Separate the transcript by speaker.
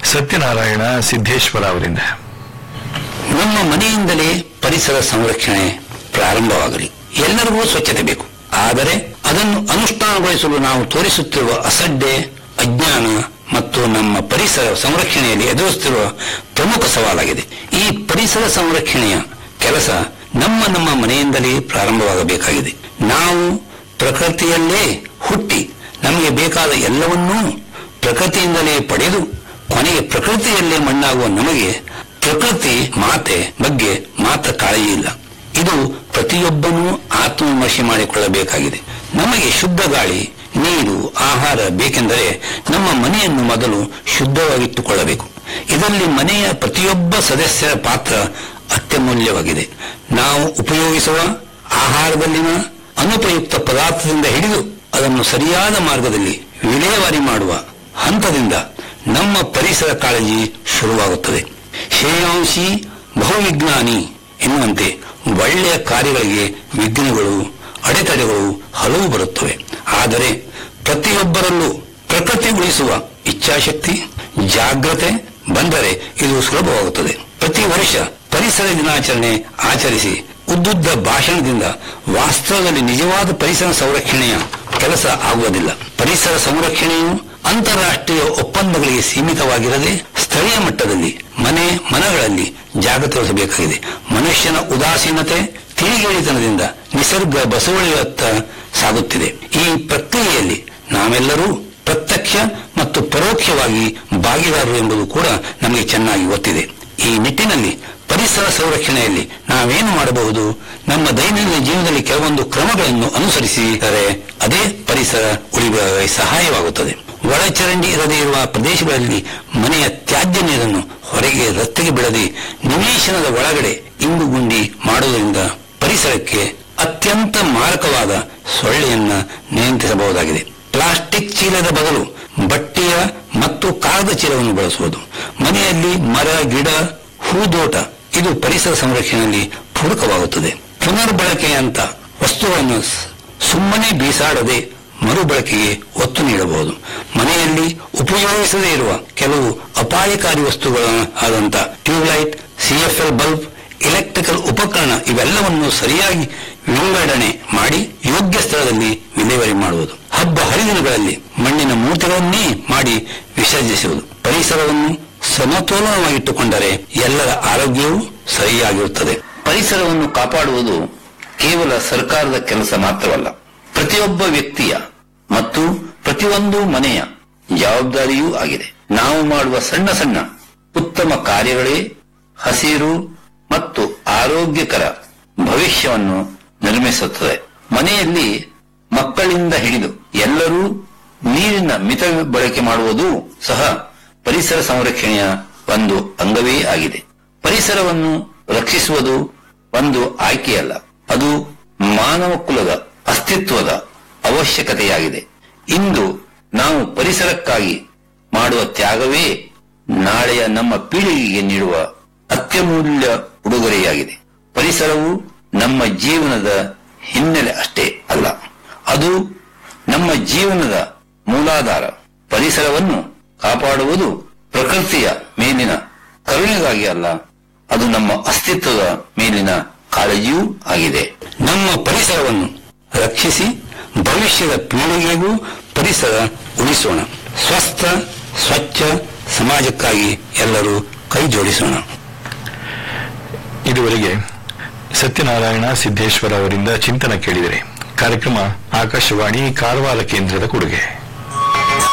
Speaker 1: ಸತ್ಯನಾರಾಯಣ ಸಿದ್ದೇಶ್ವರ ಅವರಿಂದ
Speaker 2: ನಮ್ಮ ಮನೆಯಿಂದಲೇ ಪರಿಸರ ಸಂರಕ್ಷಣೆ ಪ್ರಾರಂಭವಾಗಲಿ ಎಲ್ಲರಿಗೂ ಸ್ವಚ್ಛತೆ ಬೇಕು ಆದರೆ ಅದನ್ನು ಅನುಷ್ಠಾನಗೊಳಿಸಲು ನಾವು ತೋರಿಸುತ್ತಿರುವ ಅಸಡ್ಡೆ ಅಜ್ಞಾನ ಮತ್ತು ನಮ್ಮ ಪರಿಸರ ಸಂರಕ್ಷಣೆಯಲ್ಲಿ ಎದುರಿಸುತ್ತಿರುವ ಪ್ರಮುಖ ಸವಾಲಾಗಿದೆ ಈ ಪರಿಸರ ಸಂರಕ್ಷಣೆಯ ಕೆಲಸ ನಮ್ಮ ನಮ್ಮ ಮನೆಯಿಂದಲೇ ಪ್ರಾರಂಭವಾಗಬೇಕಾಗಿದೆ ನಾವು ಪ್ರಕೃತಿಯಲ್ಲೇ ಹುಟ್ಟಿ ನಮಗೆ ಬೇಕಾದ ಎಲ್ಲವನ್ನೂ ಪ್ರಕೃತಿಯಿಂದಲೇ ಪಡೆದು ಕೊನೆಗೆ ಪ್ರಕೃತಿಯಲ್ಲೇ ಮಣ್ಣಾಗುವ ನಮಗೆ ಪ್ರಕೃತಿ ಮಾತೆ ಬಗ್ಗೆ ಮಾತ್ರ ಕಾಳಜಿ ಇಲ್ಲ ಇದು ಪ್ರತಿಯೊಬ್ಬನೂ ಆತ್ಮವಿಮರ್ಶೆ ಮಾಡಿಕೊಳ್ಳಬೇಕಾಗಿದೆ ನಮಗೆ ಶುದ್ಧ ಗಾಳಿ ನೀರು ಆಹಾರ ಬೇಕೆಂದರೆ ನಮ್ಮ ಮನೆಯನ್ನು ಮೊದಲು ಶುದ್ಧವಾಗಿಟ್ಟುಕೊಳ್ಳಬೇಕು ಇದರಲ್ಲಿ ಮನೆಯ ಪ್ರತಿಯೊಬ್ಬ ಸದಸ್ಯರ ಪಾತ್ರ ಅತ್ಯಮೂಲ್ಯವಾಗಿದೆ ನಾವು ಉಪಯೋಗಿಸುವ ಆಹಾರದಲ್ಲಿನ ಅನುಪಯುಕ್ತ ಪದಾರ್ಥದಿಂದ ಹಿಡಿದು ಅದನ್ನು ಸರಿಯಾದ ಮಾರ್ಗದಲ್ಲಿ ವಿಲೇವಾರಿ ಮಾಡುವ ಹಂತದಿಂದ ನಮ್ಮ ಪರಿಸರ ಕಾಳಜಿ ಶುರುವಾಗುತ್ತದೆ ಶ್ರೇಯಾಂಶಿ ಬಹುವಿಜ್ಞಾನಿ ಎನ್ನುವಂತೆ ಒಳ್ಳೆಯ ಕಾರ್ಯಗಳಿಗೆ ವಿಘ್ನಗಳು ಅಡೆತಡೆಗಳು ಹಲವು ಬರುತ್ತವೆ ಆದರೆ ಪ್ರತಿಯೊಬ್ಬರಲ್ಲೂ ಪ್ರಕೃತಿ ಉಳಿಸುವ ಇಚ್ಛಾಶಕ್ತಿ ಜಾಗ್ರತೆ ಬಂದರೆ ಇದು ಸುಲಭವಾಗುತ್ತದೆ ಪ್ರತಿ ವರ್ಷ ಪರಿಸರ ದಿನಾಚರಣೆ ಆಚರಿಸಿ ಉದ್ದುದ್ದ ಭಾಷಣದಿಂದ ವಾಸ್ತವದಲ್ಲಿ ನಿಜವಾದ ಪರಿಸರ ಸಂರಕ್ಷಣೆಯ ಕೆಲಸ ಆಗುವುದಿಲ್ಲ ಪರಿಸರ ಸಂರಕ್ಷಣೆಯು ಅಂತಾರಾಷ್ಟ್ರೀಯ ಒಪ್ಪಂದಗಳಿಗೆ ಸೀಮಿತವಾಗಿರದೆ ಸ್ಥಳೀಯ ಮಟ್ಟದಲ್ಲಿ ಮನೆ ಮನಗಳಲ್ಲಿ ಜಾಗೃತಿ ವಹಿಸಬೇಕಾಗಿದೆ ಮನುಷ್ಯನ ಉದಾಸೀನತೆ ತಿಳಿಗೇಳಿತನದಿಂದ ನಿಸರ್ಗ ಬಸವಳಿಯತ್ತ ಸಾಗುತ್ತಿದೆ ಈ ಪ್ರಕ್ರಿಯೆಯಲ್ಲಿ ನಾವೆಲ್ಲರೂ ಪ್ರತ್ಯಕ್ಷ ಮತ್ತು ಪರೋಕ್ಷವಾಗಿ ಭಾಗಿದಾರರು ಎಂಬುದು ಕೂಡ ನಮಗೆ ಚೆನ್ನಾಗಿ ಗೊತ್ತಿದೆ ಈ ನಿಟ್ಟಿನಲ್ಲಿ ಪರಿಸರ ಸಂರಕ್ಷಣೆಯಲ್ಲಿ ನಾವೇನು ಮಾಡಬಹುದು ನಮ್ಮ ದೈನಂದಿನ ಜೀವನದಲ್ಲಿ ಕೆಲವೊಂದು ಕ್ರಮಗಳನ್ನು ಅನುಸರಿಸಿದರೆ ಅದೇ ಪರಿಸರ ಉಳಿಯುವ ಸಹಾಯವಾಗುತ್ತದೆ ಒಳಚರಂಡಿ ಇರದೇ ಇರುವ ಪ್ರದೇಶಗಳಲ್ಲಿ ಮನೆಯ ತ್ಯಾಜ್ಯ ನೀರನ್ನು ಹೊರಗೆ ರಸ್ತೆಗೆ ಬಿಡದೆ ನಿವೇಶನದ ಒಳಗಡೆ ಇಂಗುಗುಂಡಿ ಮಾಡುವುದರಿಂದ ಪರಿಸರಕ್ಕೆ ಅತ್ಯಂತ ಮಾರಕವಾದ ಸೊಳ್ಳೆಯನ್ನ ನಿಯಂತ್ರಿಸಬಹುದಾಗಿದೆ ಪ್ಲಾಸ್ಟಿಕ್ ಚೀಲದ ಬದಲು ಬಟ್ಟೆಯ ಮತ್ತು ಕಾಗದ ಚೀಲವನ್ನು ಬಳಸುವುದು ಮನೆಯಲ್ಲಿ ಮರ ಗಿಡ ಹೂದೋಟ ಇದು ಪರಿಸರ ಸಂರಕ್ಷಣೆಯಲ್ಲಿ ಪೂರಕವಾಗುತ್ತದೆ ಪುನರ್ಬಳಕೆಯಂತ ವಸ್ತುಗಳನ್ನು ಸ್- ಸುಮ್ಮನೆ ಬೀಸಾಡದೆ ಮರುಬಳಕೆಗೆ ಒತ್ತು ನೀಡಬಹುದು ಮನೆಯಲ್ಲಿ ಉಪಯೋಗಿಸದೇ ಇರುವ ಕೆಲವು ಅಪಾಯಕಾರಿ ವಸ್ತುಗಳ ಆದಂತ ಟ್ಯೂಬ್ಲೈಟ್ ಸಿಎಫ್ಎಲ್ ಬಲ್ಬ್ ಎಲೆಕ್ಟ್ರಿಕಲ್ ಉಪಕರಣ ಇವೆಲ್ಲವನ್ನು ಸರಿಯಾಗಿ ವಿಂಗಡಣೆ ಮಾಡಿ ಯೋಗ್ಯ ಸ್ಥಳದಲ್ಲಿ ವಿಲೇವಾರಿ ಮಾಡುವುದು ಹಬ್ಬ ಹರಿದಿನಗಳಲ್ಲಿ ಮಣ್ಣಿನ ಮೂರ್ತಿಗಳನ್ನೇ ಮಾಡಿ ವಿಸರ್ಜಿಸುವುದು ಪರಿಸರವನ್ನು ಸಮತೋಲನವಾಗಿಟ್ಟುಕೊಂಡರೆ ಎಲ್ಲರ ಆರೋಗ್ಯವೂ ಸರಿಯಾಗಿರುತ್ತದೆ ಪರಿಸರವನ್ನು ಕಾಪಾಡುವುದು ಕೇವಲ ಸರ್ಕಾರದ ಕೆಲಸ ಮಾತ್ರವಲ್ಲ ಪ್ರತಿಯೊಬ್ಬ ವ್ಯಕ್ತಿಯ ಮತ್ತು ಪ್ರತಿಯೊಂದು ಮನೆಯ ಜವಾಬ್ದಾರಿಯೂ ಆಗಿದೆ ನಾವು ಮಾಡುವ ಸಣ್ಣ ಸಣ್ಣ ಉತ್ತಮ ಕಾರ್ಯಗಳೇ ಹಸಿರು ಮತ್ತು ಆರೋಗ್ಯಕರ ಭವಿಷ್ಯವನ್ನು ನಿರ್ಮಿಸುತ್ತದೆ ಮನೆಯಲ್ಲಿ ಮಕ್ಕಳಿಂದ ಹಿಡಿದು ಎಲ್ಲರೂ ನೀರಿನ ಮಿತ ಬಳಕೆ ಮಾಡುವುದು ಸಹ ಪರಿಸರ ಸಂರಕ್ಷಣೆಯ ಒಂದು ಅಂಗವೇ ಆಗಿದೆ ಪರಿಸರವನ್ನು ರಕ್ಷಿಸುವುದು ಒಂದು ಆಯ್ಕೆಯಲ್ಲ ಅದು ಮಾನವ ಕುಲದ ಅಸ್ತಿತ್ವದ ಅವಶ್ಯಕತೆಯಾಗಿದೆ ಇಂದು ನಾವು ಪರಿಸರಕ್ಕಾಗಿ ಮಾಡುವ ತ್ಯಾಗವೇ ನಾಳೆಯ ನಮ್ಮ ಪೀಳಿಗೆಗೆ ನೀಡುವ ಅತ್ಯಮೂಲ್ಯ ಉಡುಗೊರೆಯಾಗಿದೆ ಪರಿಸರವು ನಮ್ಮ ಜೀವನದ ಹಿನ್ನೆಲೆ ಅಷ್ಟೇ ಅಲ್ಲ ಅದು ನಮ್ಮ ಜೀವನದ ಮೂಲಾಧಾರ ಪರಿಸರವನ್ನು ಕಾಪಾಡುವುದು ಪ್ರಕೃತಿಯ ಮೇಲಿನ ಕರುಣೆಗಾಗಿ ಅಲ್ಲ ಅದು ನಮ್ಮ ಅಸ್ತಿತ್ವದ ಮೇಲಿನ ಕಾಳಜಿಯೂ ಆಗಿದೆ ನಮ್ಮ ಪರಿಸರವನ್ನು ರಕ್ಷಿಸಿ ಭವಿಷ್ಯದ ಪೀಳಿಗೆಗೂ ಪರಿಸರ ಉಳಿಸೋಣ ಸ್ವಸ್ಥ ಸ್ವಚ್ಛ ಸಮಾಜಕ್ಕಾಗಿ ಎಲ್ಲರೂ ಕೈ ಜೋಡಿಸೋಣ
Speaker 1: ಇದುವರೆಗೆ ಸತ್ಯನಾರಾಯಣ ಸಿದ್ದೇಶ್ವರ ಅವರಿಂದ ಚಿಂತನ ಕೇಳಿದರೆ ಕಾರ್ಯಕ್ರಮ ಆಕಾಶವಾಣಿ ಕಾರವಾರ ಕೇಂದ್ರದ ಕೊಡುಗೆ